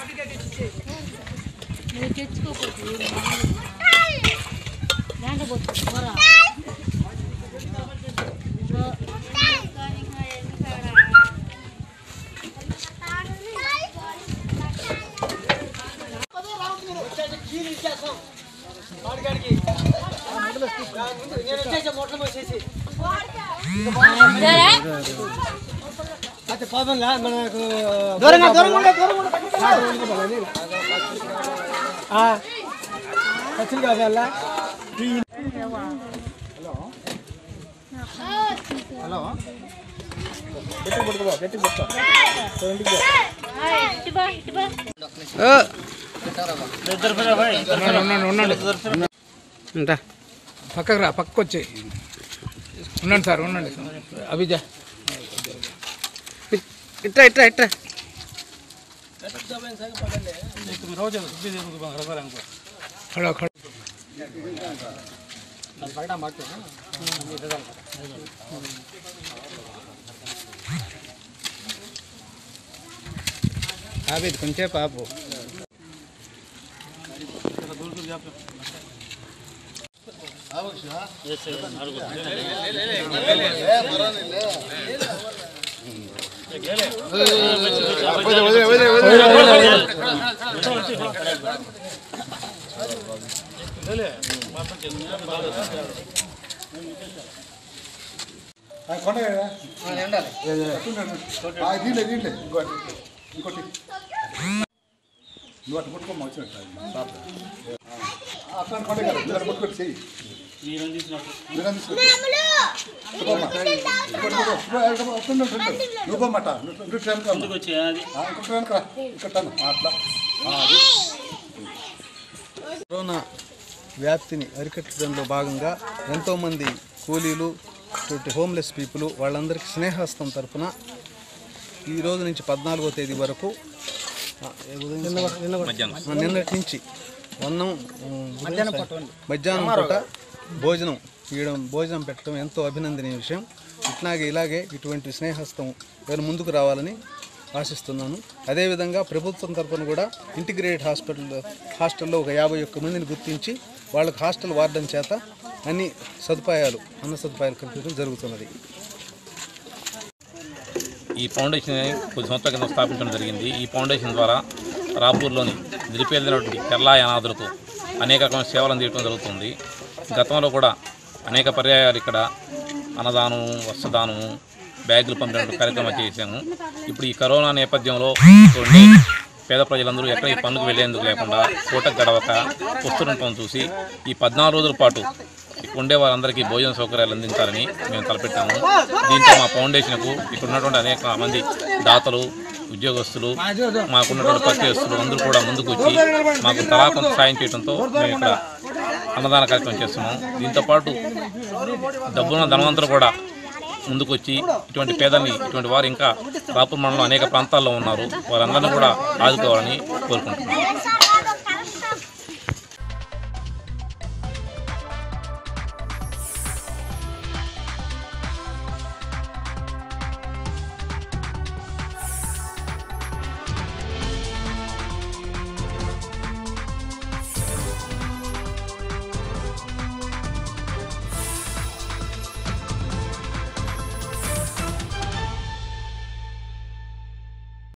నువ్వు తెచ్చుకోకపోతే దాంట్లో పోతుంది కూర. దూరంగా దూరంగా ఉండే, దూరంగా ఉండే. ఆ. వచ్చింది కదా అలా? హలో గట్టిగా పట్టుకో గట్టిగా పట్టుకో ఇంటికి పో. ఇటు బా, ఇటు బా. ఉంటా పక్కకు రా పక్కకు వచ్చి ఉండండి సార్ ఉండండి అభిజా ఇట్రా ఇట్రా ఇట్రా खड़ा खड़ा ఆబేద్ కొంచెం పాపు ఆ, కొండ కదా? ఏ, ఏ. ఆ, దీంట్లో దీంట్లో ఇంకోటి ఇంకోటి నువ్వు అటు పుట్టుకోమా వచ్చినట్టు సార్ అక్కడ కొండ కదా ఇక్కడ పుట్టుకొచ్చి చెయ్యి మీరం తీసుకొచ్చి నువ్వు పోమాట నువ్వు ట్రైన్ ఇంకొక ట్రైన్ కా ఇక్కడ అట్లా ఆ, అది కరోనా వ్యాప్తిని అరికట్టడంలో భాగంగా ఎంతోమంది కూలీలు ఇటువంటి హోమ్లెస్ పీపుల్ వాళ్ళందరికీ స్నేహస్తం తరఫున ఈ రోజు నుంచి పద్నాలుగో తేదీ వరకు ఆ, ఏ ఉదయం? ఆ, నిన్నటి నుంచి వన్నం ఉమ్, మధ్యాహ్నం పూట భోజనం ఇవ్వడం భోజనం పెట్టడం ఎంతో అభినందనీయ విషయం ఇట్లాగే ఇలాగే ఇటువంటి స్నేహస్తం ఎవరు ముందుకు రావాలని ఆశిస్తున్నాను అదేవిధంగా ప్రభుత్వం తరఫున కూడా ఇంటిగ్రేటెడ్ హాస్పిటల్ హాస్టల్లో ఒక యాభై ఒక్క మందిని గుర్తించి వాళ్ళకి హాస్టల్ వార్డెన్ చేత అన్ని సదుపాయాలు అన్న సదుపాయాలు కల్పించడం జరుగుతున్నది ఈ ఫౌండేషన్ కొద్ది సంవత్సరాల కింద స్థాపించడం జరిగింది ఈ ఫౌండేషన్ ద్వారా రాపూర్లోని నిరుపేదైనటువంటి కేరళ అనాథులకు అనేక రకమైన సేవలు అందించడం జరుగుతుంది గతంలో కూడా అనేక పర్యాయాలు ఇక్కడ అన్నదానం వస్త్రదానము బ్యాగులు పంపినటువంటి కార్యక్రమం చేశాము ఇప్పుడు ఈ కరోనా నేపథ్యంలో ఉండే పేద ప్రజలందరూ ఎక్కడ ఈ పనులకు వెళ్లేందుకు లేకుండా పూటకు గడవక వస్తుండటం చూసి ఈ పద్నాలుగు రోజుల పాటు ఇక్కడ ఉండే వారందరికీ భోజన సౌకర్యాలు అందించాలని మేము తలపెట్టాము దీంతో మా ఫౌండేషన్కు ఇక్కడ ఉన్నటువంటి అనేక మంది దాతలు ఉద్యోగస్తులు మాకున్నటువంటి పరిచయస్తులు అందరూ కూడా ముందుకు వచ్చి మాకు తలా కొంత సాయం చేయడంతో మేము ఇక్కడ అన్నదాన కార్యక్రమం చేస్తున్నాం దీంతోపాటు డబ్బున్న ధనవంతులు కూడా ముందుకు వచ్చి ఇటువంటి పేదల్ని ఇటువంటి వారు ఇంకా రాపూర్ మండలం అనేక ప్రాంతాల్లో ఉన్నారు వారందరినీ కూడా ఆదుకోవాలని కోరుకుంటున్నాం